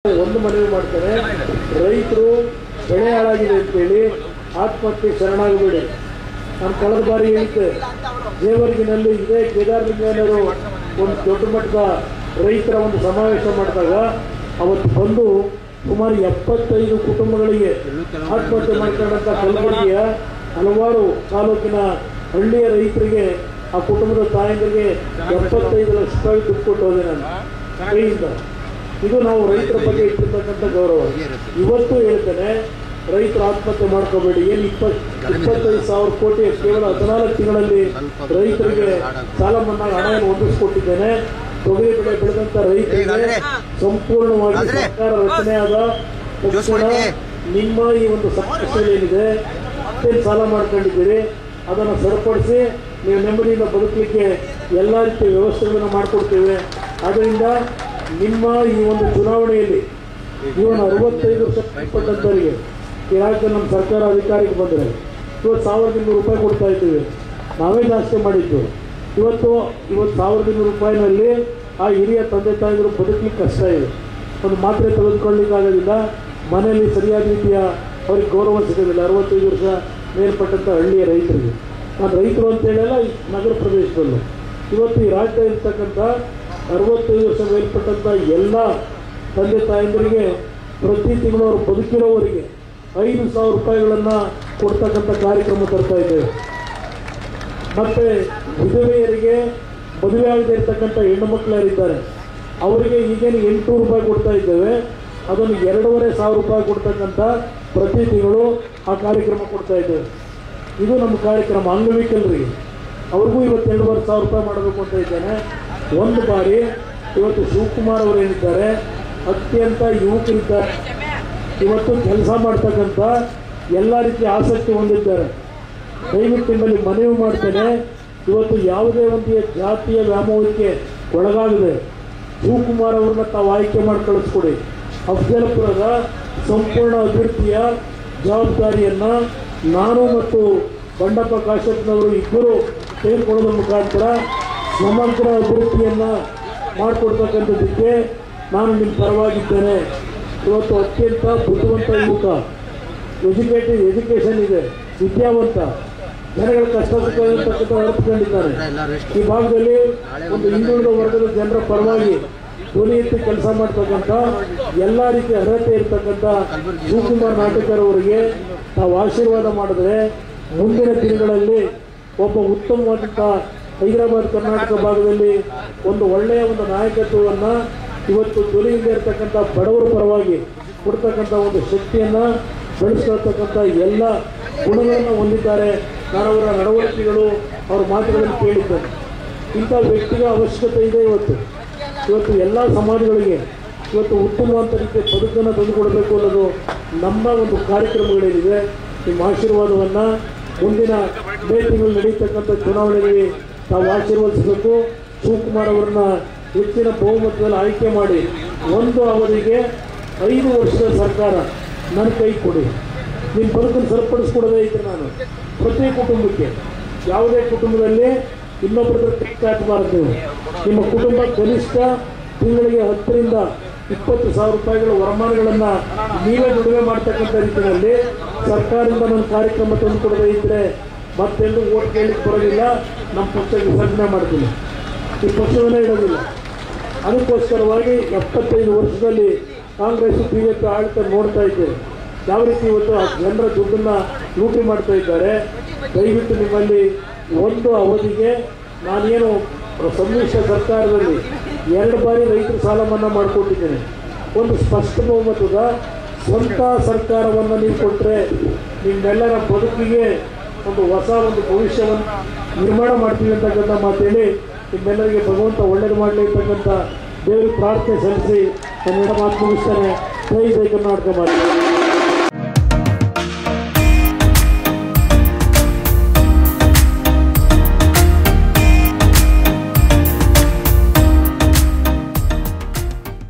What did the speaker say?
ಒಂದು ಮನವಿ ಮಾಡ್ತೇನೆ ರೈತರು ಬೆಳೆ ಹಾಳಾಗಿದೆ ಅಂತೇಳಿ ಆತ್ಮಹತ್ಯೆ ಶರಣಾಗಬೇಡಿ ನಾನು ಕಳೆದ ಬಾರಿ ಹೇಳಿದ್ದೆ ಜೇವರ್ಗಿನಲ್ಲಿ ಇದೇ ಕೇದಾರಲಿಂಗನವರು ಒಂದು ದೊಡ್ಡ ಮಟ್ಟದ ರೈತರ ಒಂದು ಸಮಾವೇಶ ಮಾಡಿದಾಗ ಅವತ್ತು ಬಂದು ಸುಮಾರು ಎಪ್ಪತ್ತೈದು ಕುಟುಂಬಗಳಿಗೆ ಆತ್ಮಹತ್ಯೆ ಮಾಡ್ಕೊಂಡಂಥ ಕಲಬುರಗಿಯ ಹಲವಾರು ತಾಲೂಕಿನ ಹಳ್ಳಿಯ ರೈತರಿಗೆ ಆ ಕುಟುಂಬದ ತಾಯಂದಿರಿಗೆ ಎಪ್ಪತ್ತೈದು ಲಕ್ಷ ರೂಪಾಯಿ ದುಡ್ಡು ಕೊಟ್ಟು ಹೋದೆ ನಾನು ಕೈಯಿಂದ ಇದು ನಾವು ರೈತರ ಬಗ್ಗೆ ಇಟ್ಟಿರ್ತಕ್ಕಂಥ ಗೌರವ ಇವತ್ತು ಹೇಳ್ತೇನೆ ರೈತರು ಆತ್ಮಹತ್ಯೆ ಮಾಡ್ಕೋಬೇಡಿ ಏನು ಇಪ್ಪತ್ ಇಪ್ಪತ್ತೈದು ಸಾವಿರ ಕೋಟಿ ಕೇವಲ ಹದಿನಾಲ್ಕು ತಿಂಗಳಲ್ಲಿ ರೈತರಿಗೆ ಸಾಲ ಮನ್ನಾ ಹಣವನ್ನು ಹೊಂದಿಸ್ಕೊಟ್ಟಿದ್ದೇನೆ ತೊಗರಿ ಬೆಳೆ ಬೆಳೆದಂತ ರೈತರಿಗೆ ಸಂಪೂರ್ಣವಾಗಿ ಸರ್ಕಾರ ರಚನೆಯಾದ ತಕ್ಷಣ ನಿಮ್ಮ ಈ ಒಂದು ಸಮಸ್ಯೆ ಏನಿದೆ ಏನು ಸಾಲ ಮಾಡ್ಕೊಂಡಿದ್ದೀರಿ ಅದನ್ನು ಸರಿಪಡಿಸಿ ನೀವು ನೆಮ್ಮದಿಯಿಂದ ಬದುಕಲಿಕ್ಕೆ ಎಲ್ಲ ರೀತಿಯ ವ್ಯವಸ್ಥೆಗಳನ್ನು ಮಾಡಿಕೊಡ್ತೇವೆ ಆದ್ದರಿಂದ ನಿಮ್ಮ ಈ ಒಂದು ಚುನಾವಣೆಯಲ್ಲಿ ಇವನು ಅರವತ್ತೈದು ವರ್ಷ ಇಪ್ಪತ್ತಂತವರಿಗೆ ಈ ರಾಜ್ಯದಲ್ಲಿ ನಮ್ಮ ಸರ್ಕಾರ ಅಧಿಕಾರಕ್ಕೆ ಬಂದರೆ ಇವತ್ತು ಸಾವಿರದ ಇನ್ನೂರು ರೂಪಾಯಿ ಕೊಡ್ತಾ ಇದ್ದೀವಿ ನಾವೇ ಜಾಸ್ತಿ ಮಾಡಿದ್ದು ಇವತ್ತು ಇವತ್ತು ಸಾವಿರದ ಇನ್ನೂರು ರೂಪಾಯಿನಲ್ಲಿ ಆ ಹಿರಿಯ ತಂದೆ ತಾಯಿಗಳು ಬದುಕಲಿಕ್ಕೆ ಕಷ್ಟ ಇದೆ ಒಂದು ಮಾತ್ರೆ ತೆಗೆದುಕೊಳ್ಳಿಕ್ಕಾಗೋದಿಲ್ಲ ಮನೆಯಲ್ಲಿ ಸರಿಯಾದ ರೀತಿಯ ಅವ್ರಿಗೆ ಗೌರವ ಸಿಗೋದಿಲ್ಲ ಅರವತ್ತೈದು ವರ್ಷ ಮೇಲ್ಪಟ್ಟಂಥ ಹಳ್ಳಿಯ ರೈತರಿಗೆ ನಾನು ರೈತರು ಅಂತ ಹೇಳಲ್ಲ ಈ ನಗರ ಪ್ರದೇಶದಲ್ಲೂ ಇವತ್ತು ಈ ರಾಜ್ಯದಲ್ಲಿ ಇರ್ತಕ್ಕಂಥ ಅರವತ್ತೈದು ವರ್ಷ ಮೇಲ್ಪಟ್ಟಂಥ ಎಲ್ಲ ತಂದೆ ತಾಯಂದಿರಿಗೆ ಪ್ರತಿ ತಿಂಗಳು ಅವರು ಬದುಕಿರೋವರಿಗೆ ಐದು ಸಾವಿರ ರೂಪಾಯಿಗಳನ್ನು ಕೊಡ್ತಕ್ಕಂಥ ಕಾರ್ಯಕ್ರಮ ತರ್ತಾ ಇದ್ದೇವೆ ಮತ್ತು ವಿಧವೆಯರಿಗೆ ಮದುವೆ ಆಗದೆ ಇರ್ತಕ್ಕಂಥ ಹೆಣ್ಣು ಮಕ್ಕಳರಿದ್ದಾರೆ ಅವರಿಗೆ ಈಗೇನು ಎಂಟುನೂರು ರೂಪಾಯಿ ಕೊಡ್ತಾ ಇದ್ದೇವೆ ಅದನ್ನು ಎರಡೂವರೆ ಸಾವಿರ ರೂಪಾಯಿ ಕೊಡ್ತಕ್ಕಂಥ ಪ್ರತಿ ತಿಂಗಳು ಆ ಕಾರ್ಯಕ್ರಮ ಕೊಡ್ತಾ ಇದ್ದೇವೆ ಇದು ನಮ್ಮ ಕಾರ್ಯಕ್ರಮ ಅಂಗವಿಕಲರಿಗೆ ಅವ್ರಿಗೂ ಇವತ್ತು ಎರಡೂವರೆ ಸಾವಿರ ರೂಪಾಯಿ ಮಾಡಬೇಕು ಅಂತ ಇದ್ದೇನೆ ಒಂದು ಬಾರಿ ಇವತ್ತು ಶಿವಕುಮಾರ್ ಅವರು ಏನಿದ್ದಾರೆ ಅತ್ಯಂತ ಯುವಕರಿದ್ದಾರೆ ಇವತ್ತು ಕೆಲಸ ಮಾಡ್ತಕ್ಕಂಥ ಎಲ್ಲ ರೀತಿಯ ಆಸಕ್ತಿ ಹೊಂದಿದ್ದಾರೆ ದಯವಿಟ್ಟು ನಿಮ್ಮಲ್ಲಿ ಮನವಿ ಮಾಡ್ತೇನೆ ಇವತ್ತು ಯಾವುದೇ ಒಂದು ಜಾತಿಯ ವ್ಯಾಮೋಹಕ್ಕೆ ಒಳಗಾಗದೆ ಶಿವಕುಮಾರ್ ಅವ್ರನ್ನ ತಾವು ಆಯ್ಕೆ ಮಾಡಿ ಕಳಿಸ್ಕೊಡಿ ಅಫ್ಜಲ್ಪುರದ ಸಂಪೂರ್ಣ ಅಭಿವೃದ್ಧಿಯ ಜವಾಬ್ದಾರಿಯನ್ನು ನಾನು ಮತ್ತು ಬಂಡಪ್ಪ ಕಾಶ್ಯಪ್ನವರು ಇಬ್ಬರು ತೆಗೆದುಕೊಳ್ಳೋದ್ರ ಮುಖಾಂತರ ಸಮಗ್ರ ಅಭಿವೃದ್ಧಿಯನ್ನು ಮಾಡಿಕೊಡ್ತಕ್ಕಂಥದ್ದಕ್ಕೆ ನಾನು ನಿಮ್ಮ ಪರವಾಗಿದ್ದೇನೆ ಇವತ್ತು ಅತ್ಯಂತ ಬುದ್ಧಿವಂತ ಯುವಕ ಎಜುಕೇಟೆಡ್ ಎಜುಕೇಷನ್ ಇದೆ ವಿದ್ಯಾವಂತ ಜನಗಳ ಕಷ್ಟ ಸುಖ ಇರ್ತಕ್ಕಂಥ ಅರ್ಥಕೊಂಡಿದ್ದಾರೆ ಈ ಭಾಗದಲ್ಲಿ ಒಂದು ಹಿಂದುಳಿದ ವರ್ಗದ ಜನರ ಪರವಾಗಿ ಧ್ವನಿ ಎತ್ತಿ ಕೆಲಸ ಮಾಡ್ತಕ್ಕಂಥ ಎಲ್ಲ ರೀತಿಯ ಅರ್ಹತೆ ಇರ್ತಕ್ಕಂಥ ಶಿವಕುಮಾರ್ ನಾಟಕರ್ ಅವರಿಗೆ ನಾವು ಆಶೀರ್ವಾದ ಮಾಡಿದ್ರೆ ಮುಂದಿನ ದಿನಗಳಲ್ಲಿ ಒಬ್ಬ ಉತ್ತಮವಾದಂಥ ಹೈದರಾಬಾದ್ ಕರ್ನಾಟಕ ಭಾಗದಲ್ಲಿ ಒಂದು ಒಳ್ಳೆಯ ಒಂದು ನಾಯಕತ್ವವನ್ನು ಇವತ್ತು ಧ್ವನಿಯಿಂದ ಇರ್ತಕ್ಕಂಥ ಬಡವರ ಪರವಾಗಿ ಕೊಡ್ತಕ್ಕಂಥ ಒಂದು ಶಕ್ತಿಯನ್ನು ಬೆಳೆಸ್ಕೊಳ್ತಕ್ಕಂಥ ಎಲ್ಲ ಗುಣಗಳನ್ನು ಹೊಂದಿದ್ದಾರೆ ನಾನು ಅವರ ನಡವಳಿಕೆಗಳು ಅವರ ಮಾತುಗಳನ್ನು ಕೇಳಿದ್ದೇನೆ ಇಂಥ ವ್ಯಕ್ತಿಗಳ ಅವಶ್ಯಕತೆ ಇದೆ ಇವತ್ತು ಇವತ್ತು ಎಲ್ಲ ಸಮಾಜಗಳಿಗೆ ಇವತ್ತು ಉತ್ತಮವಾದ ರೀತಿಯ ಬದುಕನ್ನು ತಂದುಕೊಡಬೇಕು ಅನ್ನೋದು ನಮ್ಮ ಒಂದು ಕಾರ್ಯಕ್ರಮಗಳೇನಿದೆ ನಿಮ್ಮ ಆಶೀರ್ವಾದವನ್ನು ಮುಂದಿನ ಮೇ ತಿಂಗಳು ನಡೀತಕ್ಕಂಥ ಚುನಾವಣೆಗೆ ತಾವು ಆಶೀರ್ವದಿಸಬೇಕು ಶಿವಕುಮಾರ್ ಅವರನ್ನ ಹೆಚ್ಚಿನ ಬಹುಮತದಲ್ಲಿ ಆಯ್ಕೆ ಮಾಡಿ ಒಂದು ಅವಧಿಗೆ ಐದು ವರ್ಷದ ಸರ್ಕಾರ ನನ್ನ ಕೈ ಕೊಡಿ ನಿಮ್ಮ ಬದುಕನ್ನು ಸರಿಪಡಿಸ್ಕೊಡೋದೇ ಐತೆ ನಾನು ಪ್ರತಿ ಕುಟುಂಬಕ್ಕೆ ಯಾವುದೇ ಕುಟುಂಬದಲ್ಲಿ ಇನ್ನೊಬ್ಬರ ಕೈ ಚಾಚಬಾರದು ನಿಮ್ಮ ಕುಟುಂಬ ಕನಿಷ್ಠ ತಿಂಗಳಿಗೆ ಹತ್ತರಿಂದ ಇಪ್ಪತ್ತು ಸಾವಿರ ರೂಪಾಯಿಗಳ ವರಮಾನಗಳನ್ನು ನೀವೇ ದುಡಿಮೆ ಮಾಡ್ತಕ್ಕಂಥ ರೀತಿಯಲ್ಲಿ ಸರ್ಕಾರದಿಂದ ನನ್ನ ಕಾರ್ಯಕ್ರಮ ತಂದುಕೊಡದೇ ಇದ್ದರೆ ಮತ್ತೆಲ್ಲೂ ಓಟ್ ಕೇಳಲಿಕ್ಕೆ ಬರೋದಿಲ್ಲ ನಮ್ಮ ಪಕ್ಷ ವಿಸರ್ಜನೆ ಮಾಡ್ತೀನಿ ಈ ಪಕ್ಷವನ್ನೇ ಇಡೋದಿಲ್ಲ ಅದಕ್ಕೋಸ್ಕರವಾಗಿ ಎಪ್ಪತ್ತೈದು ವರ್ಷದಲ್ಲಿ ಕಾಂಗ್ರೆಸ್ ಬಿ ಜೆ ಪಿ ಆಡಳಿತ ನೋಡ್ತಾ ಇದ್ದೇವೆ ಯಾವ ರೀತಿ ಇವತ್ತು ಆ ಜನರ ದುಡ್ಡನ್ನು ಲೂಟಿ ಮಾಡ್ತಾ ಇದ್ದಾರೆ ದಯವಿಟ್ಟು ನಿಮ್ಮಲ್ಲಿ ಒಂದು ಅವಧಿಗೆ ನಾನೇನು ಸಮ್ಮಿಶ್ರ ಸರ್ಕಾರದಲ್ಲಿ ಎರಡು ಬಾರಿ ರೈತರು ಸಾಲ ಮನ್ನಾ ಮಾಡಿಕೊಟ್ಟಿದ್ದೇನೆ ಒಂದು ಸ್ಪಷ್ಟ ಬಹುಮತದ ಸ್ವಂತ ಸರ್ಕಾರವನ್ನು ನೀವು ಕೊಟ್ಟರೆ ನಿಮ್ಮೆಲ್ಲರ ಬದುಕಿಗೆ ಒಂದು ಹೊಸ ಒಂದು ಭವಿಷ್ಯವನ್ನು ನಿರ್ಮಾಣ ಮಾಡ್ತೀವಿ ಅಂತಕ್ಕಂಥ ಮಾತೇಳಿ ನಿಮ್ಮೆಲ್ಲರಿಗೆ ಭಗವಂತ ಒಳ್ಳೇದು ಮಾಡಲಿ ಅಂತಕ್ಕಂಥ ದೇವರಿಗೆ ಪ್ರಾರ್ಥನೆ ಸಲ್ಲಿಸಿ ನನ್ನ ಮಾತು ಮುಗಿಸ್ತೇನೆ ಜೈ ಜೈ ಕರ್ನಾಟಕ ಮಾಡಿ